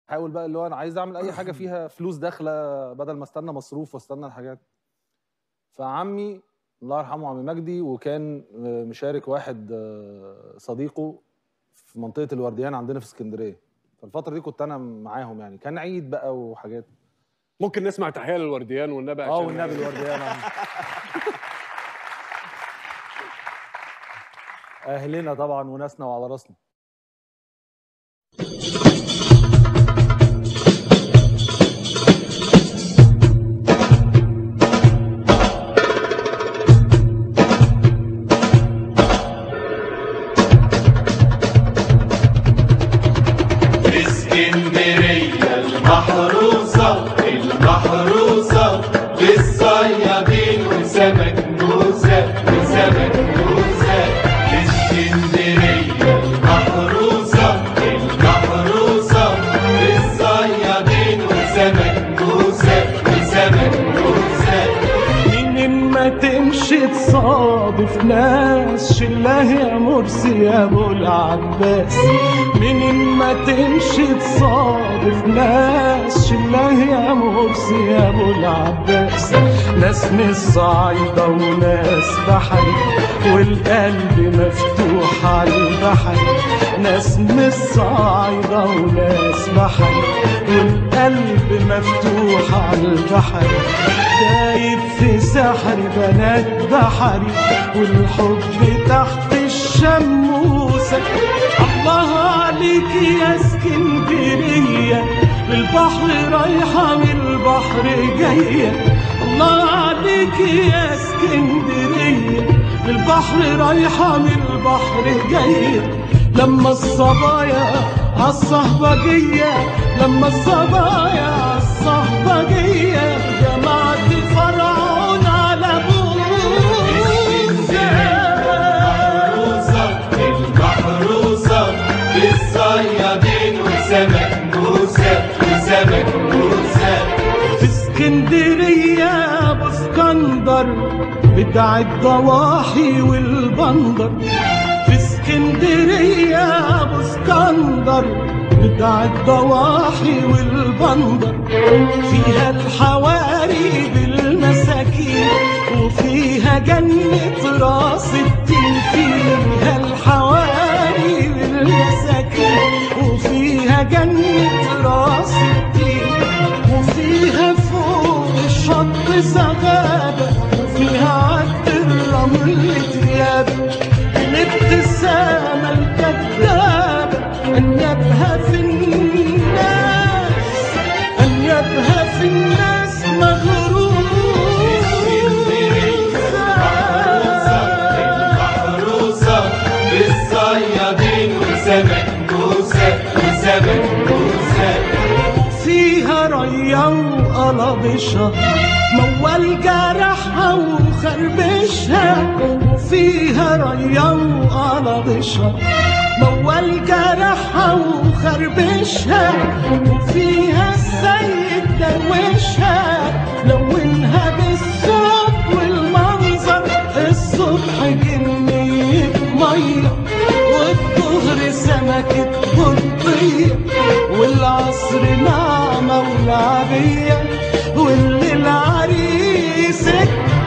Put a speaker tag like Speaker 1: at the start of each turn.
Speaker 1: حاول بقى اللي هو انا عايز اعمل اي حاجه فيها فلوس داخله بدل ما استنى مصروف واستنى الحاجات فعمي الله يرحمه عمي مجدي وكان آه، مشارك واحد آه، صديقه في منطقه الورديان عندنا في اسكندريه فالفتره دي كنت انا معاهم يعني كان عيد بقى وحاجات
Speaker 2: ممكن نسمع تحيه للورديان والنبي
Speaker 1: اه
Speaker 2: عشان-
Speaker 1: والنبي الورديان آه. اهلنا طبعا وناسنا وعلى راسنا
Speaker 3: اسكندرية المحروسة المحروسة بالصيادين وسمك موسى وسمك موسى اسكندرية المحروسة المحروسة بالصيادين وسمك موسى وسمك موسى
Speaker 4: منين ما تمشي تصادف ناس شله يا مرسي يا ابو العباس منين ما تمشي تصادف ناس شله يا مرسي يا ابو العباس ناس من الصعيدة وناس بحري والقلب مفتوح على البحر ناس من الصعيدة وناس بحري والقلب مفتوح على البحر دايب في سحر بنات بحري والحب تحت الشموسة الله عليك يا اسكندرية للبحر رايحة من البحر جاية الله عليك يا اسكندرية للبحر رايحة من البحر جاية لما الصبايا عالصهبجية لما الصبايا عالصهبجية جمعت فرعون على
Speaker 3: المحروسة المحروسة بالصيادين وسمك موسى وسمك موسى
Speaker 4: في اسكندرية ابو اسكندر بتاع الضواحي والبندر في اسكندرية ابو اسكندر بتاع الضواحي والبندر فيها الحواري بالمساكين وفيها جنة راس التين فيها الحواري بالمساكين وفيها جنة راس التين وفيها فوق الشط زغابة وفيها عد الرمل ثيابة الابتسامة الكذابة أنيابها في الناس أنيابها في الناس
Speaker 3: المحروسة بالصيادين وسمك موسى وسمك موسى
Speaker 4: فيها ريا وقلبشها موال جرحها وخربشها فيها ريا وقلبشها موال جرحها وخربشها وفيها السيد دروشها لونها بالصوت والمنظر الصبح جنية مية والظهر سمكة بطية والعصر نعمة ولعبية والليل عريسك